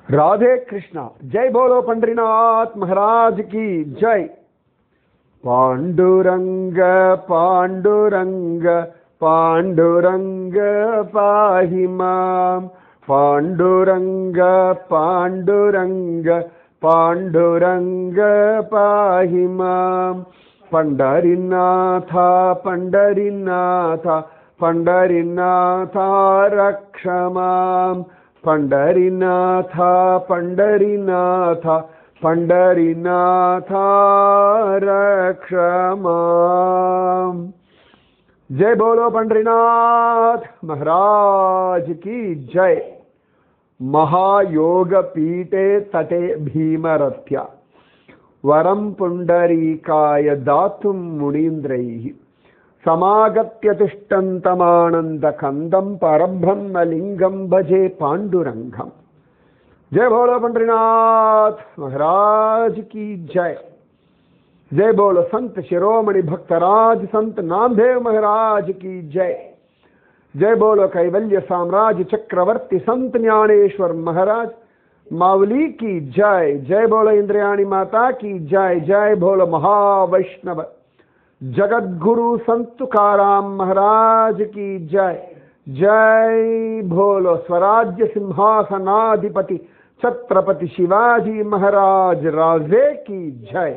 राधे कृष्णा जय बोलो पंडरीनाथ महाराज की जय पांडुरंग पांडुरंग पांडुरंग पाहि मां पांडुरंग पांडुरंग पांडुरंग पाहि मां पंडरीनाथा पंडरीनाथा पंडरीनाथा रक्ष मां पंडरीनाथा पंडरीनाथा पंडरीनाथा रक्ष मां जय बोलो पंडरीनाथ महाराज की जय महायोग पीठे तटे भीमरथ्या वरं पुण्डरीकाय दातुं मुनीन्द्रैः समागत्य तिष्ठन्तमानन्दकन्दं परब्रह्मलिङ्गं भजे पाण्डुरङ्गम् जय बोलो पंडरीनाथ महाराज की जय जय बोलो संत शिरोमणि भक्तराज संत नामदेव महाराज की जय जय बोलो कैवल्य साम्राज्य चक्रवर्ती संत ज्ञानेश्वर महाराज मावली की जय जय बोलो इंद्रयाणी माता की जय जय बोलो महावैष्णव जगत गुरु संत तुकाराम महाराज की जय जय भोलो स्वराज्य सिंहासनाधिपति छत्रपति शिवाजी महाराज राजे की जय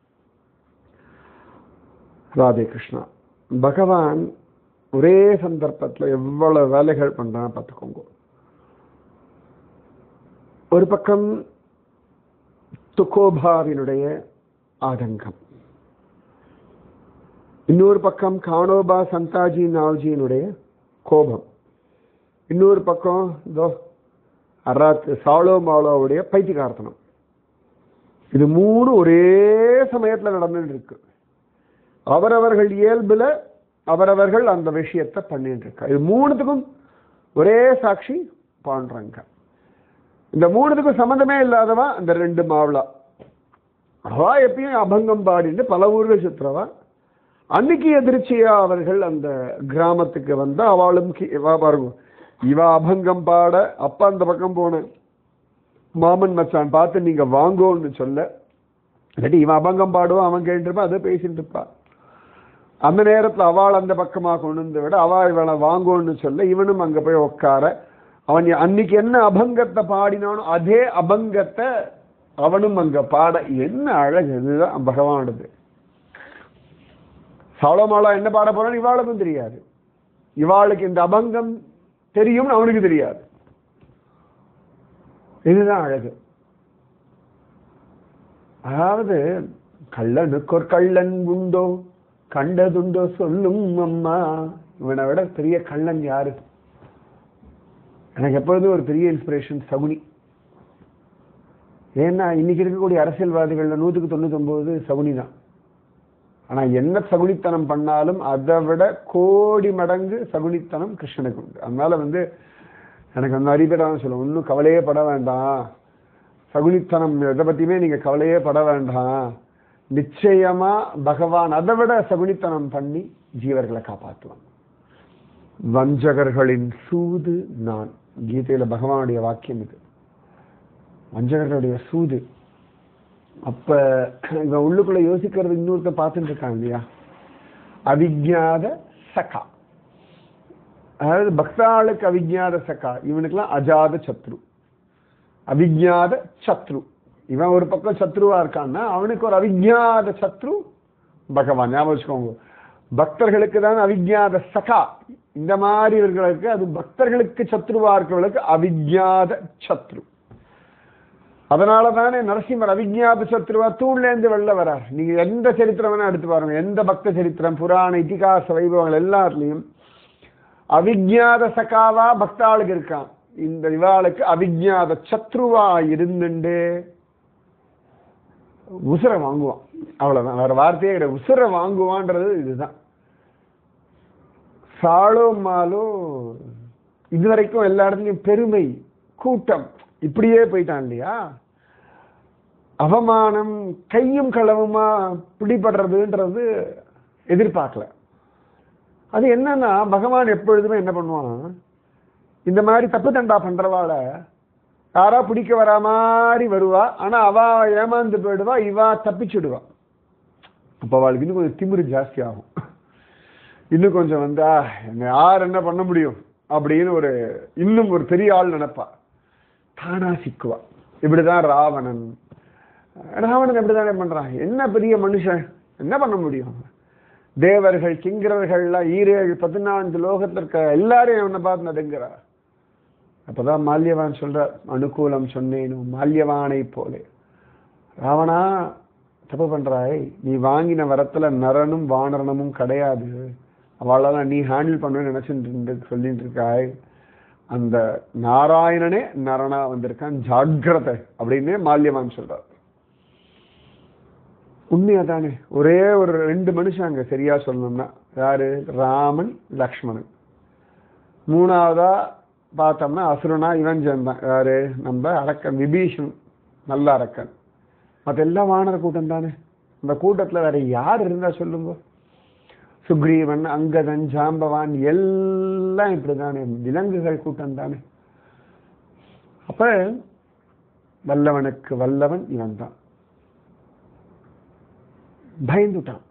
ராதே கிருஷ்ணா பகவான் ஒரே சந்தர்ப்பத்தில் எவ்வளவு வேலைகள் பண்றான்னு பார்த்துக்கோங்க ஒரு பக்கம் துக்கோபாவினுடைய ஆதங்கம் இன்னொரு பக்கம் கானோபா சந்தாஜி நாவ்ஜியினுடைய கோபம் இன்னொரு பக்கம் இதோ அராத் சாலோ மாலோவுடைய பைத்தியகார்த்தனம் இது மூணு ஒரே சமயத்தில் நடந்துட்டு இருக்கு அவரவர்கள் இயல்புல அவரவர்கள் அந்த விஷயத்தை பண்ணிட்டு இருக்கா இது மூணுத்துக்கும் ஒரே சாட்சி பாண்டுறங்க இந்த மூணுத்துக்கும் சம்மந்தமே இல்லாதவா அந்த ரெண்டு மாவளா அவா எப்பயும் அபங்கம் பாடிட்டு பல ஊர்கள் சுத்துறவா அன்னைக்கு எதிர்ச்சியா அவர்கள் அந்த கிராமத்துக்கு வந்தா அவளும் கி- இவா பாருங்க இவ அபங்கம் பாட அப்பா அந்த பக்கம் போன மாமன் மச்சான் பார்த்து நீங்க வாங்கோன்னு சொல்ல இல்லாட்டி இவன் அபங்கம் பாடுவான் அவன் கேட்டுருப்பான் அதை பேசிட்டு இருப்பான் அந்த நேரத்துல அவள் அந்த பக்கமா கொண்டு வந்து விட அவள் இவனை வாங்கோன்னு சொல்ல இவனும் அங்க போய் உட்கார அவன் அன்னைக்கு என்ன அபங்கத்தை பாடினானோ அதே அபங்கத்தை அவனும் அங்க பாட என்ன அழகு இதுதான் பகவானது சௌளமாலா என்ன பாட போறான்னு இவாளுக்கும் தெரியாது இவாளுக்கு இந்த அபங்கம் தெரியும்னு அவனுக்கு தெரியாது இதுதான் அழகு அதாவது கள்ளனுக்கு ஒரு கள்ளன் உண்டோ கண்டதுண்டோ சொல்லும் அம்மா இவனை விட பெரிய கள்ளன் யாரு எனக்கு எப்பொழுதும் ஒரு பெரிய இன்ஸ்பிரேஷன் சகுனி ஏன்னா இன்னைக்கு இருக்கக்கூடிய அரசியல்வாதிகள்ல நூற்றுக்கு தொண்ணூத்தொன்பது சகுனி தான் ஆனா என்ன சகுனித்தனம் பண்ணாலும் அதை விட கோடி மடங்கு சகுனித்தனம் கிருஷ்ணனுக்கு உண்டு அதனால வந்து எனக்கு வந்து நிறைய பேர் அதான் சொல்லுவோம் ஒன்றும் கவலையே பட வேண்டாம் சகுனித்தனம் எதை பத்தியுமே நீங்க கவலையே பட வேண்டாம் நிச்சயமா பகவான் அதை விட சகுனித்தனம் பண்ணி ஜீவர்களை காப்பாற்றுவான் வஞ்சகர்களின் சூது நான் கீதையில பகவானுடைய வாக்கியம் இது வஞ்சகர்களுடைய சூது அப்ப இவன் உள்ளுக்குள்ள யோசிக்கிறது இன்னொருத்த பார்த்துட்டு இருக்கான் இல்லையா அவிஜாத சகா அதாவது பக்தாளுக்கு அவிஜாத சகா இவனுக்கெல்லாம் அஜாத சத்ரு அவிஜாத சத்ரு இவன் ஒரு பக்கம் சத்ருவா இருக்கான்னா அவனுக்கு ஒரு அவிஜாத சத்ரு பகவான் ஞாபகம் வச்சுக்கோங்க பக்தர்களுக்கு தான் அவிஜாத சகா இந்த மாதிரி இவர்களுக்கு அது பக்தர்களுக்கு சத்ருவா இருக்கிறவர்களுக்கு அவிஜாத சத்ரு அதனால தானே நரசிம்மர் அவிஜாத சத்ருவா தூண்லேருந்து வெளில வரார் நீங்க எந்த சரித்திரம் வேணா எடுத்து பாருங்க எந்த பக்த சரித்திரம் புராண இதிகாச வைபவங்கள் எல்லாத்துலயும் அவிஜாத சகாவா பக்தாளுக்கு இருக்கான் இந்த இவாளுக்கு அவிஜாத சத்ருவா இருந்துண்டு உசுர வாங்குவான் அவ்வளவுதான் வேற வார்த்தையே கிடையாது உசுர வாங்குவான்றது இதுதான் சாலோ மாலோ இதுவரைக்கும் எல்லா இடத்துலயும் பெருமை கூட்டம் இப்படியே போயிட்டான் இல்லையா அவமானம் கையும் களவுமா பிடிபடுறதுன்றது எதிர்பார்க்கல அது என்னன்னா பகவான் எப்பொழுதுமே என்ன பண்ணுவான் இந்த மாதிரி தப்பு தண்டா பண்றவாள யாரா பிடிக்க வரா மாதிரி வருவா ஆனா அவ ஏமாந்து போயிடுவா இவா தப்பிச்சுடுவா அப்ப அவளுக்கு இன்னும் கொஞ்சம் திமிரு ஜாஸ்தி ஆகும் இன்னும் கொஞ்சம் வந்தா என்ன யார் என்ன பண்ண முடியும் அப்படின்னு ஒரு இன்னும் ஒரு பெரிய ஆள் நினைப்பா தானா சிக்குவா இப்படிதான் ராவணன் ராவணன் எப்படிதானே பண்றான் என்ன பெரிய மனுஷன் என்ன பண்ண முடியும் தேவர்கள் கிங்கரர்கள்லாம் ஈரேழு பதினான்கு லோகத்துல இருக்க எல்லாரையும் அவனை பார்த்து நடுங்கிறா அப்பதான் மால்யவான் சொல்றார் அனுகூலம் சொன்னேனும் மால்யவானை போலே ராவணா தப்பு பண்றாய் நீ வாங்கின வரத்துல நரனும் வானரனும் கிடையாது அவளெல்லாம் நீ ஹேண்டில் பண்ணுவேன்னு நினைச்சுட்டு சொல்லிட்டு இருக்காய் அந்த நாராயணனே நரனா வந்திருக்கான் ஜாக்கிரதை அப்படின்னே மால்யவான் சொல்றார் உண்மையா தானே ஒரே ஒரு ரெண்டு மனுஷன் அங்க சரியா சொல்லணும்னா யாரு ராமன் லக்ஷ்மணன் மூணாவதா பார்த்தோம்னா அசுரனா இவன் சேர்ந்தான் யாரு நம்ம அரக்கன் விபீஷன் நல்ல அரக்கன் மற்ற எல்லாம் வானர கூட்டம் தானே இந்த கூட்டத்துல வேற யார் இருந்தா சொல்லுங்க சுக்ரீவன் அங்கதன் ஜாம்பவான் எல்லாம் இப்படிதானே விலங்குகள் கூட்டம் தானே அப்ப வல்லவனுக்கு வல்லவன் இவன் தான் பயந்துட்டான்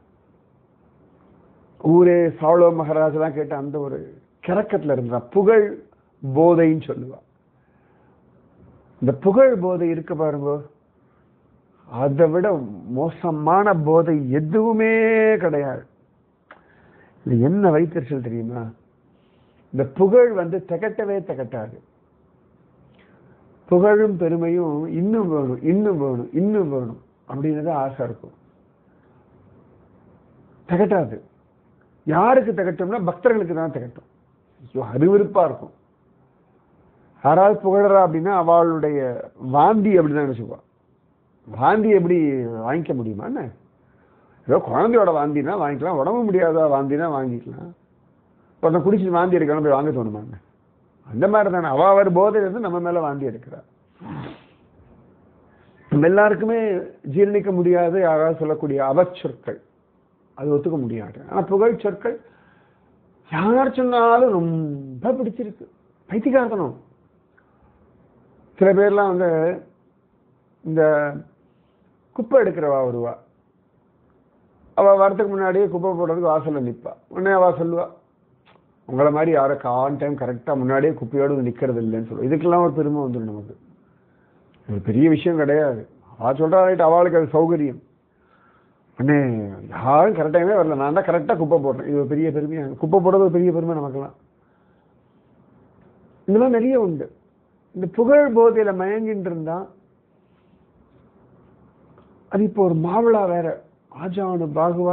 ஊரே சாவளோ மகாராஜெல்லாம் கேட்ட அந்த ஒரு கிறக்கத்துல இருந்தான் புகழ் போதைன்னு சொல்லுவா இந்த புகழ் போதை இருக்க பாருங்க அதை விட மோசமான போதை எதுவுமே கிடையாது இது என்ன வைத்தறிச்சல் தெரியுமா இந்த புகழ் வந்து திகட்டவே திகட்டாது புகழும் பெருமையும் இன்னும் வேணும் இன்னும் வேணும் இன்னும் வேணும் அப்படின்னு தான் ஆசை இருக்கும் திகட்டாது யாருக்கு திகட்டும்னா பக்தர்களுக்கு தான் திகட்டும் ஐயோ அருவிருப்பா இருக்கும் யாராவது புகழறா அப்படின்னா அவளுடைய வாந்தி அப்படிதான் நினைச்சுக்குவா வாந்தி எப்படி வாங்கிக்க முடியுமா என்ன ஏதோ குழந்தையோட வாந்தினா வாங்கிக்கலாம் உடம்பு முடியாதா வாந்தினா வாங்கிக்கலாம் ஒருத்தன் குடிச்சு வாந்தி எடுக்கணும் போய் வாங்க தோணுமாங்க அந்த மாதிரி தானே அவ அவர் போதை வந்து நம்ம மேல வாந்தி எடுக்கிறா நம்ம எல்லாருக்குமே ஜீரணிக்க முடியாது யாராவது சொல்லக்கூடிய அவச்சொற்கள் அது ஒத்துக்க முடியாது ஆனா புகழ் சொற்கள் யார் சொன்னாலும் ரொம்ப பிடிச்சிருக்கு பைத்தியக்காரத்தனம் சில பேர்லாம் வந்து இந்த குப்பை எடுக்கிறவா வருவா அவ வரதுக்கு முன்னாடியே குப்பை போடுறதுக்கு வாசல்ல நிற்பா உடனே அவ சொல்லுவா உங்களை மாதிரி யாரும் ஆன் டைம் கரெக்டா முன்னாடியே குப்பையோடு வந்து நிக்கிறது இல்லைன்னு சொல்லுவா இதுக்கெல்லாம் ஒரு பெருமை வந்துடும் நமக்கு ஒரு பெரிய விஷயம் கிடையாது அவ சொல்றா ரைட் அவளுக்கு அது சௌகரியம் அண்ணே யாரும் கரெக்ட் டைமே வரல நான் தான் கரெக்டாக குப்பை போடுறேன் இது ஒரு பெரிய பெருமையா குப்பை போடுறது ஒரு பெரிய பெருமை நமக்கெல்லாம் இதெல்லாம் நிறைய உண்டு இந்த புகழ் போதையில மயங்கிட்டு இருந்தா அது இப்போ ஒரு மாவிளா வேற ஆஜானு பாகுவா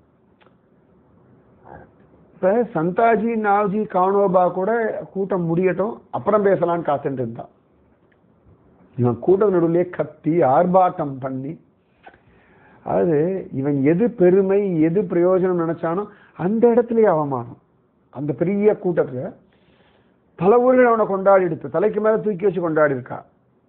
இப்ப சந்தாஜி நாவ்ஜி கானோபா கூட கூட்டம் முடியட்டும் அப்புறம் பேசலாம்னு காத்துட்டு இருந்தான் இவன் கூட்டம் நடுவிலே கத்தி ஆர்ப்பாட்டம் பண்ணி அதாவது இவன் எது பெருமை எது பிரயோஜனம் நினைச்சானோ அந்த இடத்துலயே அவமானம் அந்த பெரிய கூட்டத்துல பல ஊர்கள் அவனை கொண்டாடி எடுத்து தலைக்கு மேல தூக்கி வச்சு கொண்டாடி இருக்கா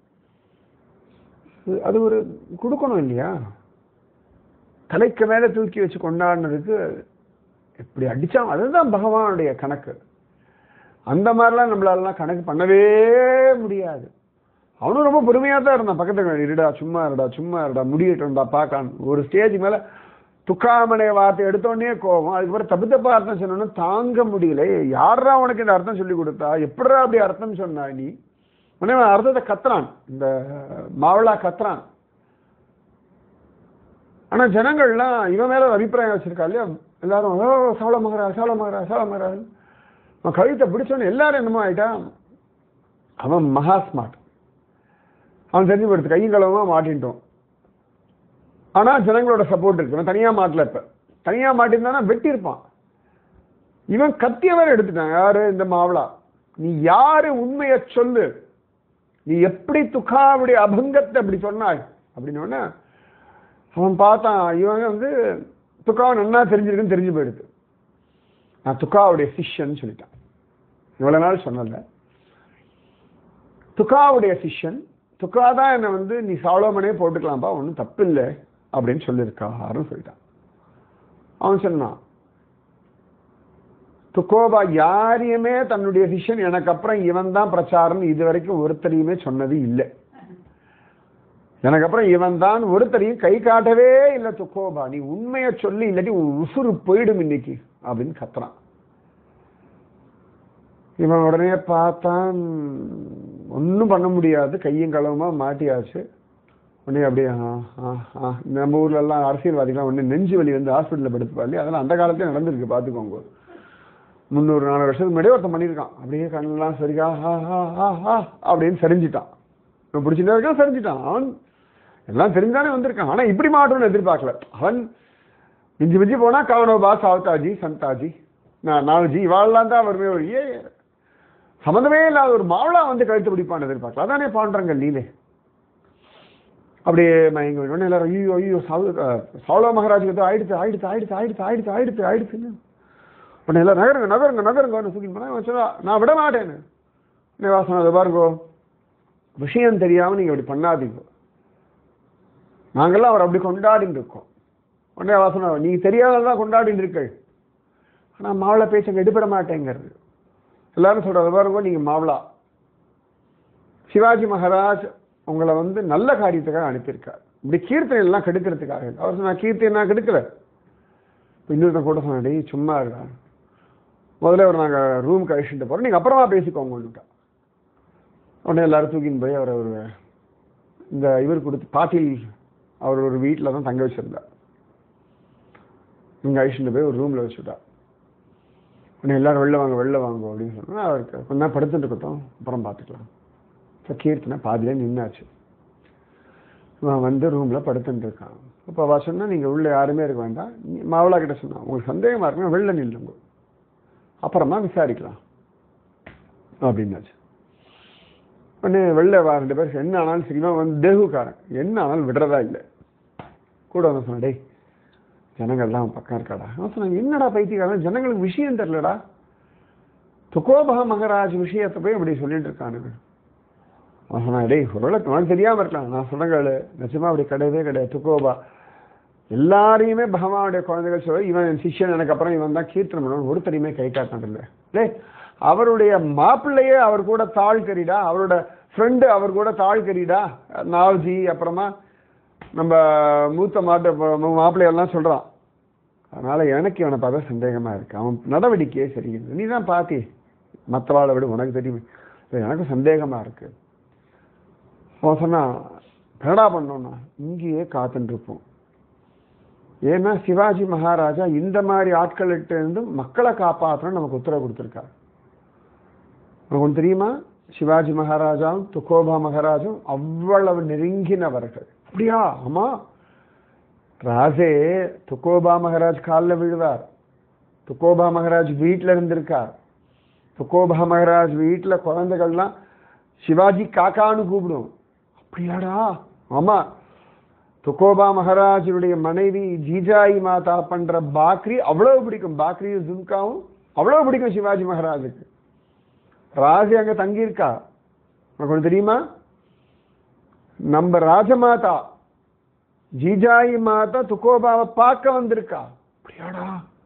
அது ஒரு கொடுக்கணும் இல்லையா தலைக்கு மேல தூக்கி வச்சு கொண்டாடினதுக்கு எப்படி அடிச்சான் அதுதான் பகவானுடைய கணக்கு அந்த மாதிரிலாம் நம்மளாலாம் கணக்கு பண்ணவே முடியாது அவனும் ரொம்ப பொறுமையா தான் இருந்தான் பக்கத்துல இருடா சும்மா இருடா சும்மா இருடா முடியட்டும்டா பார்க்கான் ஒரு ஸ்டேஜ் மேல துக்காமனை வார்த்தை எடுத்தோடனே கோபம் அதுக்கப்புறம் தப்பு தப்பா அர்த்தம் சொன்னோன்னு தாங்க முடியல யாரா உனக்கு இந்த அர்த்தம் சொல்லி கொடுத்தா எப்படிடா அப்படி அர்த்தம் சொன்னா நீ உடனே அவன் அர்த்தத்தை கத்துறான் இந்த மாவளா கத்துறான் ஆனா ஜனங்கள்லாம் இவன் மேல ஒரு அபிப்பிராயம் வச்சிருக்கா இல்லையா எல்லாரும் ஓ சவள மகரா சவள மகரா சவள மகரா அவன் கழுத்தை பிடிச்சோன்னு எல்லாரும் என்னமோ ஆயிட்டான் அவன் மகா ஸ்மார்ட் அவன் தெரிஞ்சு போயிடுது கையும் களவுமா மாட்டின்ட்டோம் ஆனா ஜனங்களோட சப்போர்ட் இருக்கு அவன் தனியா மாட்டல இப்ப தனியா மாட்டிருந்தானா வெட்டி இருப்பான் இவன் கத்தியவர் எடுத்துட்டான் யாரு இந்த மாவளா நீ யாரு உண்மையை சொல்லு நீ எப்படி துக்காவுடைய அபங்கத்தை அப்படி சொன்னாய் அப்படின்னு அவன் பார்த்தான் இவன் வந்து துக்காவை நன்னா தெரிஞ்சிருக்குன்னு தெரிஞ்சு போயிடுது நான் துக்காவுடைய சிஷ்யன் சொல்லிட்டான் இவ்வளவு நாள் சொன்னல துக்காவுடைய சிஷ்யன் துக்கா தான் என்னை வந்து நீ சாலோமனே போட்டுக்கலாம்ப்பா ஒன்றும் தப்பு இல்லை அப்படின்னு சொல்லியிருக்காருன்னு சொல்லிட்டான் அவன் சொன்னான் துக்கோபா யாரையுமே தன்னுடைய சிஷ்யன் எனக்கு அப்புறம் இவன் தான் பிரச்சாரம் இது வரைக்கும் ஒருத்தரையுமே சொன்னது இல்லை எனக்கு அப்புறம் இவன் தான் ஒருத்தரையும் கை காட்டவே இல்லை துக்கோபா நீ உண்மையை சொல்லி இல்லாட்டி உன் உசுறு போயிடும் இன்னைக்கு அப்படின்னு கத்துறான் இவன் உடனே பார்த்தான் ஒன்றும் பண்ண முடியாது கையும் களவுமா மாட்டியாச்சு உடனே அப்படியே ஆ ஆ ஆ நம்ம ஊர்ல எல்லாம் அரசியல்வாதிகள்லாம் ஒன்று நெஞ்சு வலி வந்து ஹாஸ்பிட்டலில் படுத்துப்பாங்க அதெல்லாம் அந்த காலத்துல நடந்திருக்கு பார்த்துக்கோங்க முந்நூறு நானூறு வருஷத்துக்கு முன்னாடி ஒருத்தன் பண்ணியிருக்கான் அப்படியே கண்ணெல்லாம் சரிக்கா ஆ ஆ ஆ ஆ அப்படின்னு சரிஞ்சிட்டான் இவன் பிடிச்சிட்டு இருக்கான் சரிஞ்சிட்டான் அவன் எல்லாம் தெரிஞ்சானே வந்திருக்கான் ஆனா இப்படி மாட்டோம்னு எதிர்பார்க்கல அவன் மிஞ்சி மிஞ்சி போனா கவனோபா சாவத்தாஜி சந்தாஜி நான் நாவஜி இவாள்லாம் தான் வருமே ஒரு ஏ சம்மந்தமே இல்லாத ஒரு மாவளா வந்து கழுத்து பிடிப்பான்னு எதிர்பார்க்கல அதானே பாண்டுறங்க லீலே அப்படியே மயங்க உடனே எல்லாரும் ஐயோ ஐயோ சாவு சாவளோ மகாராஜுக்கு ஏதோ ஆயிடுத்து ஆயிடுத்து ஆயிடுத்து ஆயிடுத்து ஆயிடுத்து ஆயிடுத்து ஆயிடுத்துன்னு உடனே எல்லாம் நகருங்க நகருங்க நகருங்க தூக்கிட்டு போனா இவன் சொல்றா, நான் விட மாட்டேன்னு உடனே வாசனம் அதை பாருங்கோ விஷயம் தெரியாம நீங்க இப்படி பண்ணாதீங்க நாங்கெல்லாம் அவர் அப்படி கொண்டாடிட்டு இருக்கோம் உடனே வாசனம் நீங்க தெரியாததான் கொண்டாடிட்டு இருக்கள் ஆனா மாவளை பேச்ச அங்க எடுபட மாட்டேங்கிறது எல்லாரும் சொல்றது பாருங்க நீங்க மாவளா சிவாஜி மகாராஜ் உங்களை வந்து நல்ல காரியத்துக்காக அனுப்பியிருக்கார் இப்படி கீர்த்தனை எல்லாம் கெடுக்கிறதுக்காக இல்லை. அவர் சொன்னா கீர்த்தனை நான் கெடுக்கல இப்ப இன்னொருத்தன் கூட சொன்னா டேய் சும்மா இருக்கா முதல்ல அவர் நாங்க ரூமுக்கு அழிச்சுட்டு போறோம் நீங்க அப்புறமா பேசிக்கோங்கன்னுட்டா உடனே எல்லாரும் தூக்கின்னு போய் அவர் ஒரு இந்த இவர் கொடுத்து பாட்டில் அவர் ஒரு வீட்டில் தான் தங்க வச்சிருந்தார் இங்கே அழிச்சுட்டு போய் ஒரு ரூமில் வச்சுட்டா உடனே எல்லாரும் வெளில வாங்க வெளில வாங்க அப்படின்னு சொன்னா அவருக்கு கொஞ்ச நேரம் படுத்துட்டு இருக்கட்டும் அப்புறம் பார்த்துக்கலாம் இப்போ கீர்த்தனை பாதியிலே நின்னாச்சு இவன் வந்து ரூமில் படுத்துட்டு இருக்கான் அப்போ அவ சொன்னா நீங்கள் உள்ள யாருமே இருக்க வேண்டாம் நீ மாவளா கிட்ட சொன்னா உங்களுக்கு சந்தேகமாக இருக்குன்னா வெளில நில்லுங்க அப்புறமா விசாரிக்கலாம் அப்படின்னாச்சு உடனே வெளில வா ரெண்டு பேர் என்ன ஆனாலும் சரி இவன் வந்து தேகுக்காரன் என்ன ஆனாலும் விடுறதா இல்லை கூட வந்து சொன்னா டேய் ஜனங்கள்லாம் அவன் பக்கம் இருக்காடா அவன் சொன்னாங்க என்னடா பைத்தியக்காரன் ஜனங்களுக்கு விஷயம் தெரியலடா துக்கோபக மகராஜ் விஷயத்தை போய் இப்படி சொல்லிட்டு இருக்கானுங்க அவன் சொன்னான் டேய் ஒருவேளை உனக்கு தெரியாம இருக்கலாம் நான் சொன்னங்கள் நிச்சயமா அப்படி கிடையவே கிடையாது துக்கோபா எல்லாரையுமே பகவானுடைய குழந்தைகள் சொல்ல இவன் என் சிஷ்யன் எனக்கு அப்புறம் இவன் தான் கீர்த்தனம் பண்ணுவான் ஒருத்தரையுமே கை காட்டினதில்லை டேய் அவருடைய மாப்பிள்ளையே அவர் கூட தாழ் கறிடா அவரோட ஃப்ரெண்டு அவர் கூட தாழ் கறிடா நாவ்ஜி அப்புறமா நம்ம மூத்த மாட்ட மாப்பிள்ளையெல்லாம் சொல்றான் அதனால எனக்கு இவனை பார்த்தா சந்தேகமா இருக்கு அவன் நடவடிக்கையே சரியில்லை நீ தான் பாத்தி மற்றவாளை விட உனக்கு தெரியும் இல்ல, எனக்கு சந்தேகமா இருக்கு அவன் சொன்னான் என்னடா பண்ணோம்னா இங்கேயே காத்துட்டு இருப்போம் ஏன்னா சிவாஜி மகாராஜா இந்த மாதிரி ஆட்கள்கிட்ட இருந்து மக்களை காப்பாற்றணும் நமக்கு உத்தரவு கொடுத்துருக்காரு உனக்கு ஒண்ணு தெரியுமா சிவாஜி மகாராஜாவும் துக்கோபா மகாராஜும் அவ்வளவு நெருங்கினவர்கள் அப்படியா ஆமா ராஜே துக்கோபா மகாராஜ் காலில் விழுவார் துக்கோபா மகாராஜ் வீட்டில் இருந்திருக்கார் துக்கோபா மகாராஜ் வீட்டில் குழந்தைகள்லாம் சிவாஜி காக்கான்னு கூப்பிடும் அப்படியாடா ஆமா துக்கோபா மகாராஜனுடைய மனைவி ஜீஜாயி மாதா பண்ற பாக்ரி அவ்வளவு பிடிக்கும் பாக்ரியும் ஜும்காவும் அவ்வளவு பிடிக்கும் சிவாஜி மகாராஜுக்கு ராஜி அங்க தங்கியிருக்கா உனக்கு ஒண்ணு தெரியுமா நம்ம ராஜமாதா ஜீஜாயி மாதா துக்கோபாவை பார்க்க வந்திருக்கா அப்படியாடா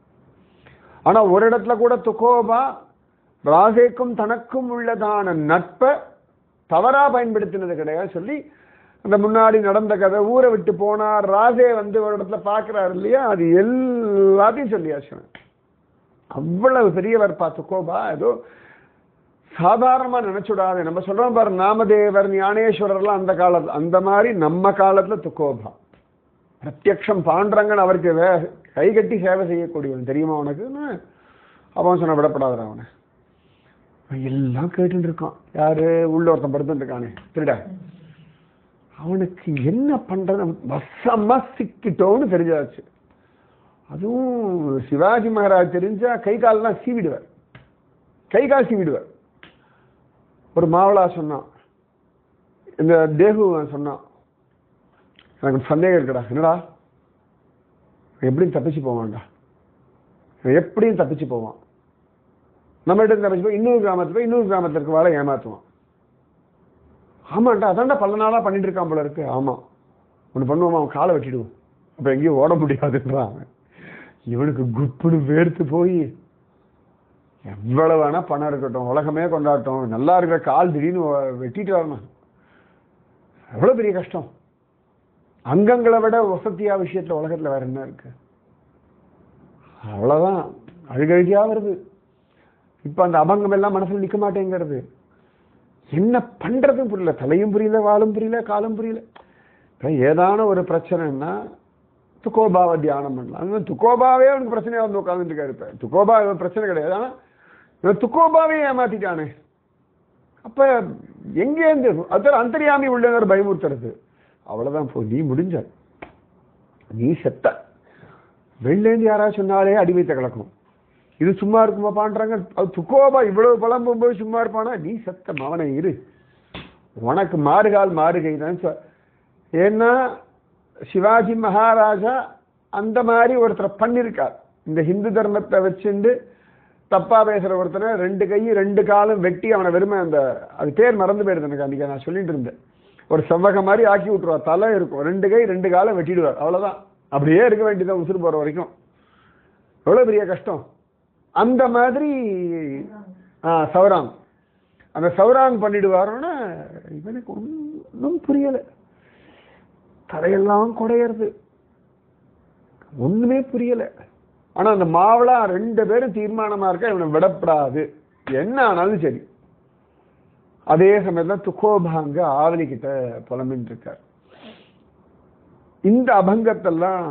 ஆனா ஒரு இடத்துல கூட துக்கோபா ராஜேக்கும் தனக்கும் உள்ளதான நட்பை தவறா பயன்படுத்தினது கிடையாது சொல்லி அந்த முன்னாடி நடந்த கதை ஊரை விட்டு போனார் ராஜே வந்து ஒரு இடத்துல பார்க்கறாரு இல்லையா அது எல்லாத்தையும் சொல்லியாச்சு அவன். அவ்வளவு பெரியவர் பா துக்கோபா ஏதோ சாதாரணமா நினைச்சுடாது நம்ம சொல்றோம் பாரு நாமதேவர் ஞானேஸ்வரர்லாம் அந்த காலத்துல அந்த மாதிரி நம்ம காலத்துல துக்கோபா பிரத்யக்ஷம் பாண்டரங்கன் அவருக்கு வே கை கட்டி சேவை செய்யக்கூடியவன் தெரியுமா உனக்கு அவன் சொன்ன விடப்படாதடா அவனை அவன் எல்லாம் கேட்டுட்டு இருக்கான் யாரு உள்ள ஒருத்தன் படுத்துட்டு இருக்கானே திருடா அவனுக்கு என்ன பண்றது வசமா சிக்கிட்டோன்னு தெரிஞ்சாச்சு அதுவும் சிவாஜி மகாராஜ் தெரிஞ்சா கை கால்லாம் சீவிடுவார் கை கால் சீவிடுவார் ஒரு மாவளா சொன்னான் இந்த தேகு சொன்னான் எனக்கு சந்தேகம் இருக்குடா என்னடா இவன் எப்படியும் தப்பிச்சு போவான்டா இவன் எப்படியும் தப்பிச்சு போவான் நம்ம கிட்ட தப்பிச்சு போய் இன்னொரு கிராமத்துல போய் இன்னொரு கிராமத்துல இருக்க வாழை ஏமாத்துவான் ஆமாண்டா அதான்டா பல நாளா பண்ணிட்டு இருக்கான் போல இருக்கு ஆமா ஒன்று பண்ணுவோமா அவன் காலை வெட்டிடுவோம் அப்ப எங்கேயும் ஓட முடியாதுன்றான் அவன். இவனுக்கு குப்புன்னு வேர்த்து போய் எவ்வளவு வேணா பணம் இருக்கட்டும் உலகமே கொண்டாட்டம் நல்லா இருக்கிற கால் திடீர்னு வ- வெட்டிட்டு வரணும் எவ்வளவு பெரிய கஷ்டம் அங்கங்களை விட வசதியா விஷயத்துல உலகத்துல வேற என்ன இருக்கு அவ்வளவுதான் அழுகழுதியா வருது இப்ப அந்த அபங்கம் எல்லாம் மனசுல நிக்க மாட்டேங்கிறது என்ன பண்றதும் புரியல தலையும் புரியல வாலும் புரியல காலும் புரியல இப்ப ஏதான ஒரு பிரச்சனைன்னா துக்கோபாவை தியானம் பண்ணலாம் அந்த துக்கோபாவே அவனுக்கு பிரச்சனையா வந்து உட்காந்துட்டு இருக்காரு இப்ப துக்கோபா இவன் பிரச்சனை கிடையாது ஆனா இவன் துக்கோபாவே ஏமாத்திட்டானே அப்ப எங்கேருந்து அது அந்தரியாமி உள்ளவர் பயமுறுத்துறது அவ்வளவுதான் போ நீ முடிஞ்ச நீ செத்த வெளிலேருந்து யாராவது சொன்னாலே அடி வைத்த கிடக்கும் இது சும்மா இருக்குமா பான்றாங்க அது துக்கோபா இவ்வளவு புலம்பும் போது சும்மா இருப்பானா நீ செத்த மவனை இரு உனக்கு மாறுகால் மாறுகை தான் சொ- ஏன்னா சிவாஜி மகாராஜா அந்த மாதிரி ஒருத்தரை பண்ணியிருக்கார் இந்த ஹிந்து தர்மத்தை வச்சுண்டு தப்பா பேசுற ஒருத்தனை ரெண்டு கை ரெண்டு காலும் வெட்டி அவனை வெறுமை அந்த அது பேர் மறந்து போயிடுது எனக்கு அன்னைக்கு நான் சொல்லிட்டு இருந்தேன் ஒரு செவ்வகம் மாதிரி ஆக்கி விட்டுருவார் தலை இருக்கும் ரெண்டு கை ரெண்டு காலம் வெட்டிடுவார் அவ்வளவுதான் அப்படியே இருக்க வேண்டியதான் உசுறு போற வரைக்கும் எவ்வளவு பெரிய கஷ்டம் அந்த மாதிரி ஆ சௌராங் அந்த சௌராங் பண்ணிடுவாரோன்னா இவனுக்கு ஒன்றும் புரியல தலையெல்லாம் குடையிறது ஒண்ணுமே புரியல ஆனா அந்த மாவளா ரெண்டு பேரும் தீர்மானமா இருக்க இவனை விடப்படாது என்ன ஆனாலும் சரி அதே சமயத்துல துக்கோபாங்க ஆவலி கிட்ட புலம்பின்னு இருக்கார் இந்த அபங்கத்தெல்லாம்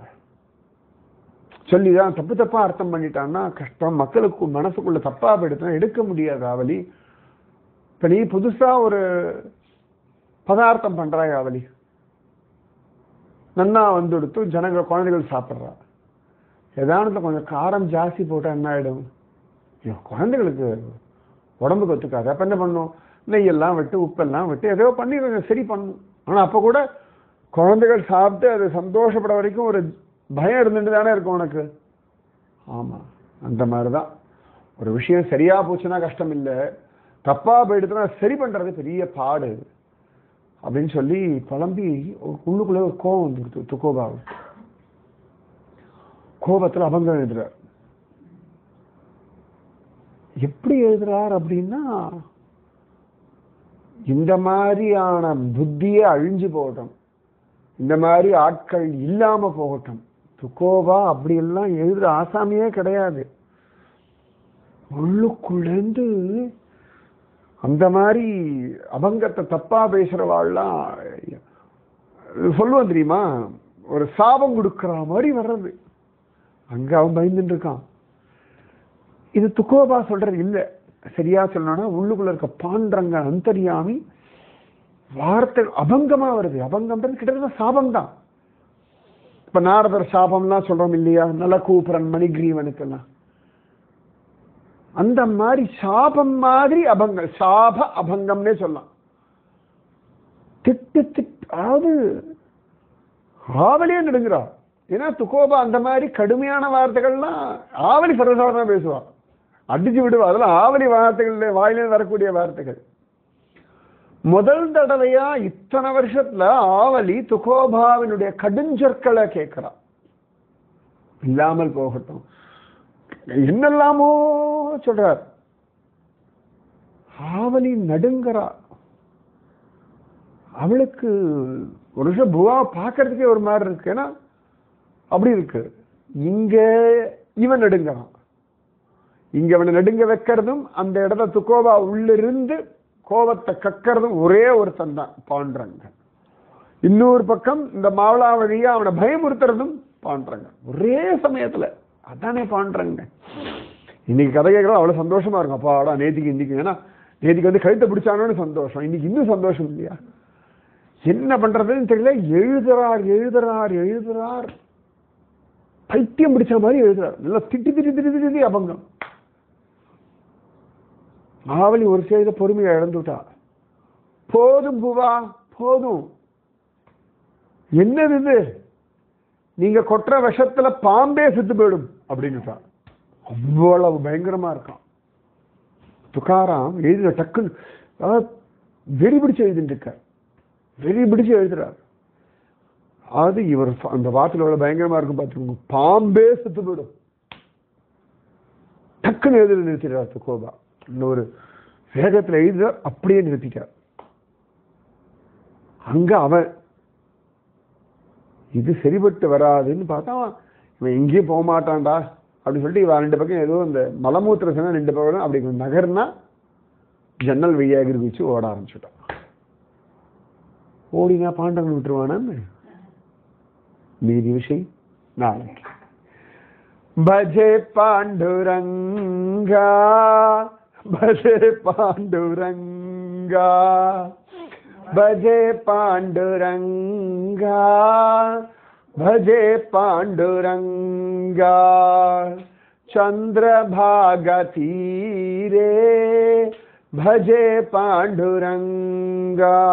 சொல்லிதான் தப்பு தப்பா அர்த்தம் பண்ணிட்டான்னா கஷ்டம் மக்களுக்கு மனசுக்குள்ள தப்பா போயிடுச்சுன்னா எடுக்க முடியாது ஆவலி இப்ப நீ புதுசா ஒரு பதார்த்தம் பண்றாய் ஆவலி நன்னா வந்துடுத்து ஜனங்கள் குழந்தைகள் சாப்பிட்றா எதானத்துல கொஞ்சம் காரம் ஜாஸ்தி போட்டா என்ன ஆயிடும் ஐயோ, குழந்தைகளுக்கு உடம்புக்கு ஒத்துக்காது அப்ப என்ன பண்ணும் நெய்யெல்லாம் விட்டு உப்பெல்லாம் விட்டு ஏதோ பண்ணி கொஞ்சம் சரி பண்ணும் ஆனா அப்ப கூட குழந்தைகள் சாப்பிட்டு அது சந்தோஷப்பட வரைக்கும் ஒரு பயம் இருந்துட்டு தானே இருக்கும் உனக்கு ஆமா அந்த மாதிரிதான் ஒரு விஷயம் சரியா போச்சுன்னா கஷ்டம் இல்லை தப்பா போயிடுச்சுன்னா சரி பண்றது பெரிய பாடு அப்படின்னு சொல்லி புலம்பி ஒரு உள்ளுக்குள்ள ஒரு கோபம் வந்துருது துக்கோபாவு கோபத்துல அபங்கம் எழுதுறார் எப்படி எழுதுறார் அப்படின்னா இந்த மாதிரியான புத்தியே அழிஞ்சு போகட்டும் இந்த மாதிரி ஆட்கள் இல்லாம போகட்டும் துக்கோபா அப்படியெல்லாம் எழுதுற ஆசாமியே கிடையாது உள்ளுக்குள்ளேந்து அந்த மாதிரி அபங்கத்தை தப்பா பேசுறவாள்லாம் சொல்லுவான் தெரியுமா ஒரு சாபம் கொடுக்கிற மாதிரி வர்றது அங்க அவன் பயந்துட்டு இருக்கான் இது துக்கோபா சொல்றது இல்ல சரியா சொல்லணும்னா உள்ளுக்குள்ள இருக்க பாண்டரங்க அந்தரியாமி வார்த்தை அபங்கமா வருது அபங்கம்ன்றது கிட்டத்தட்ட சாபம் தான் இப்ப நாரதர் சாபம்லாம் சொல்றோம் இல்லையா நலக்கூபுரன் மணிகிரீவனுக்கெல்லாம் அந்த மாதிரி சாபம் மாதிரி அபங்கம் சாப அபங்கம்னே சொல்லலாம் திட்டு திட்டு அதாவது ஆவலியே நடுங்கிறா ஏன்னா துக்கோபா அந்த மாதிரி கடுமையான வார்த்தைகள்லாம் ஆவலி சர்வசாதாரணமா பேசுவா அடிச்சு விடுவா அதெல்லாம் ஆவலி வார்த்தைகள் வாயிலே வரக்கூடிய வார்த்தைகள் முதல் தடவையா இத்தனை வருஷத்துல ஆவலி துகோபாவினுடைய கடுஞ்சொற்களை கேட்கிறா இல்லாமல் போகட்டும் என்னெல்லாமோ சொல்றார் ஆவலி நடுங்கிறா அவளுக்கு ஒரு நிமிஷம் புவா பார்க்கறதுக்கே ஒரு மாதிரி இருக்கு ஏன்னா அப்படி இருக்கு இங்க இவன் நடுங்கிறான் இங்க அவனை நடுங்க வைக்கிறதும் அந்த இடத்த துக்கோபா உள்ளிருந்து கோபத்தை கக்கிறதும் ஒரே ஒருத்தன் தான் பாண்டுறங்க இன்னொரு பக்கம் இந்த மாவளா வழியா அவனை பயமுறுத்துறதும் பாண்டுறங்க ஒரே சமயத்துல அதானே பாண்டுறங்க இன்னைக்கு கதை கேட்கறது அவ்வளவு சந்தோஷமா இருக்கும் அப்பாடா நேத்திக்கு இன்னைக்கு ஏன்னா நேத்திக்கு வந்து கழுத்தை பிடிச்சானோன்னு சந்தோஷம் இன்னைக்கு இன்னும் சந்தோஷம் இல்லையா என்ன பண்றதுன்னு தெரியல எழுதுறார் எழுதுறார் எழுதுறார் பைத்தியம் பிடிச்ச மாதிரி எழுதுறார் நல்லா திட்டி திட்டி திட்டி திட்டி அபங்கம் ஆவலி ஒரு செய்த பொறுமையை இழந்துட்டா போதும் புவா போதும் என்னது இது நீங்க கொட்டுற விஷத்துல பாம்பே செத்து போயிடும் அப்படின்னுட்டா அவ்வளவு பயங்கரமா இருக்கான் துக்காராம் எழுதுற டக்குன்னு அதாவது வெறி பிடிச்சு எழுதிட்டு இருக்கார் வெறி பிடிச்சு எழுதுறார் அது இவர் அந்த வார்த்தையில எவ்வளவு பயங்கரமா இருக்கும் பார்த்துக்கோங்க பாம்பே செத்து போயிடும் டக் டக்குன்னு எழுதி நிறுத்திடுறார் துக்கோபா இன்னொரு வேகத்துல எழுதுறார் அப்படியே நிறுத்திட்டார் அங்க அவன் இது சரிபட்டு வராதுன்னு பார்த்தா இவன் எங்கேயும் போக மாட்டான்டா அப்படின்னு சொல்லிட்டு இவன் ரெண்டு பக்கம் ஏதோ இந்த மலமூத்திர சனம் ரெண்டு பக்கம் அப்படி கொஞ்சம் நகர்னா ஜன்னல் வழியாக வச்சு ஓட ஆரம்பிச்சுட்டான் ஓடினா பாண்டவன் விட்டுருவானான்னு மீதி விஷயம் நாளைக்கு भजे पाण्डुरङ्गा भजे पाण्डुरङ्गा भजे पाण्डुरङ्गा भजे पाण्डुरङ्गा चन्द्रभागतीरे भजे पाण्डुरङ्गा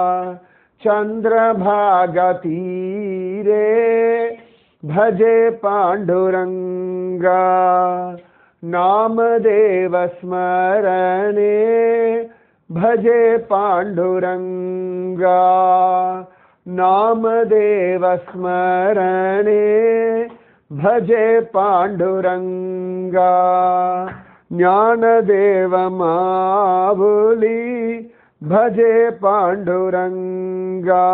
चन्द्रभागतीरे भजे पाण्डुरङ्गा नामदेव स्मरणे भजे पाण्डुरङ्गा नामदेव स्मरणे भजे पाण्डुरङ्गा ज्ञानदेव मावुली भजे पाण्डुरङ्गा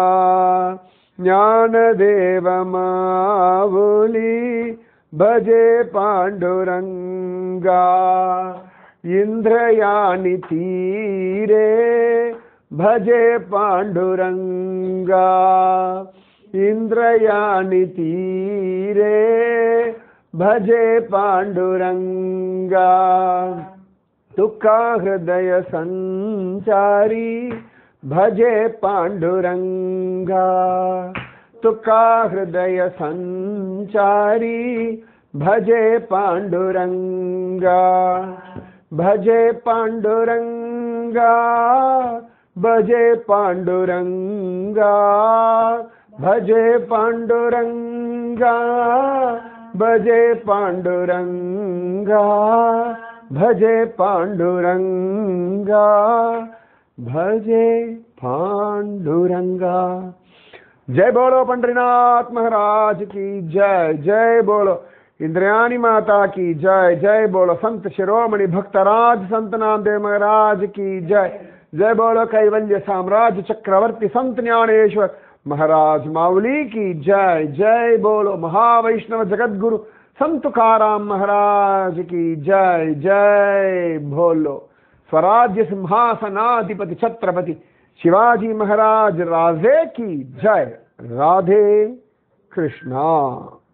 ज्ञानदेव मावुली भजे पाण्डुरङ्गा इन्द्रयानि तीरे भजे पाण्डुरङ्गा इन्द्रयानि तीरे भजे पाण्डुरङ्गा दुःखा हृदय सञ्चारी भजे पाण्डुरङ्गा तुका हृदय सञ्चारी भजे पाण्डुरङ्गा भजे पाण्डुरङ्गा भजे पाण्डुरङ्गा भजे पाण्डुरङ्गा भजे पाण्डुरङ्गा भजे पाण्डुरङ्गा भजे पांडुरंगा जय बोलो पंडरीनाथ महाराज की जय जय बोलो इंद्रयानी माता की जय जय बोलो संत शिरोमणि भक्तराज संत नामदेव महाराज की जय जय बोलो कैवल्य साम्राज्य चक्रवर्ती संत ज्ञानेश्वर महाराज माउली की जय जय बोलो महावैष्णव जगत गुरु संत तुकाराम महाराज की जय जय बोलो स्वराज्य सिंहासनाधिपति छत्रपति शिवाजी महाराज राजे की जय राधे कृष्णा